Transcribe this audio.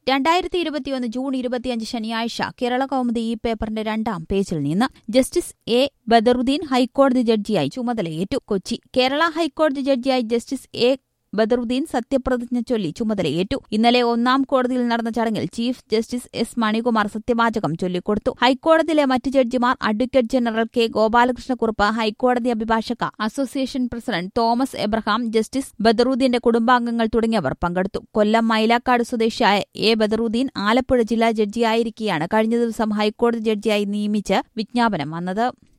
രണ്ടായിരത്തി ഇരുപത്തിയൊന്ന് ജൂൺ ഇരുപത്തിയഞ്ച് ശനിയാഴ്ച കേരള കൗമുദി ഈ പേപ്പറിന്റെ രണ്ടാം പേജിൽ നിന്ന് ജസ്റ്റിസ് എ ബദറുദ്ദീൻ ഹൈക്കോടതി ജഡ്ജിയായി ചുമതലയേറ്റു കൊച്ചി കേരള ഹൈക്കോടതി ജഡ്ജിയായി ജസ്റ്റിസ് എ ബദറുദ്ദീൻ സത്യപ്രതിജ്ഞ ചൊല്ലി ചുമതലയേറ്റു ഇന്നലെ ഒന്നാം കോടതിയിൽ നടന്ന ചടങ്ങിൽ ചീഫ് ജസ്റ്റിസ് എസ് മണികുമാർ സത്യവാചകം ചൊല്ലിക്കൊടുത്തു ഹൈക്കോടതിയിലെ മറ്റ് ജഡ്ജിമാർ അഡ്വക്കേറ്റ് ജനറൽ കെ ഗോപാലകൃഷ്ണക്കുറുപ്പ് ഹൈക്കോടതി അഭിഭാഷക association president Thomas Abraham justice ബദറുദ്ദീന്റെ കുടുംബാംഗങ്ങൾ തുടങ്ങിയവർ പങ്കെടുത്തു കൊല്ലം മൈലാക്കാട് സ്വദേശിയായ എ ബദറുദ്ദീൻ ആലപ്പുഴ ജില്ലാ ജഡ്ജിയായിരിക്കെയാണ് കഴിഞ്ഞ ദിവസം ഹൈക്കോടതി ജഡ്ജിയായി നിയമിച്ച് വിജ്ഞാപനം വന്നത്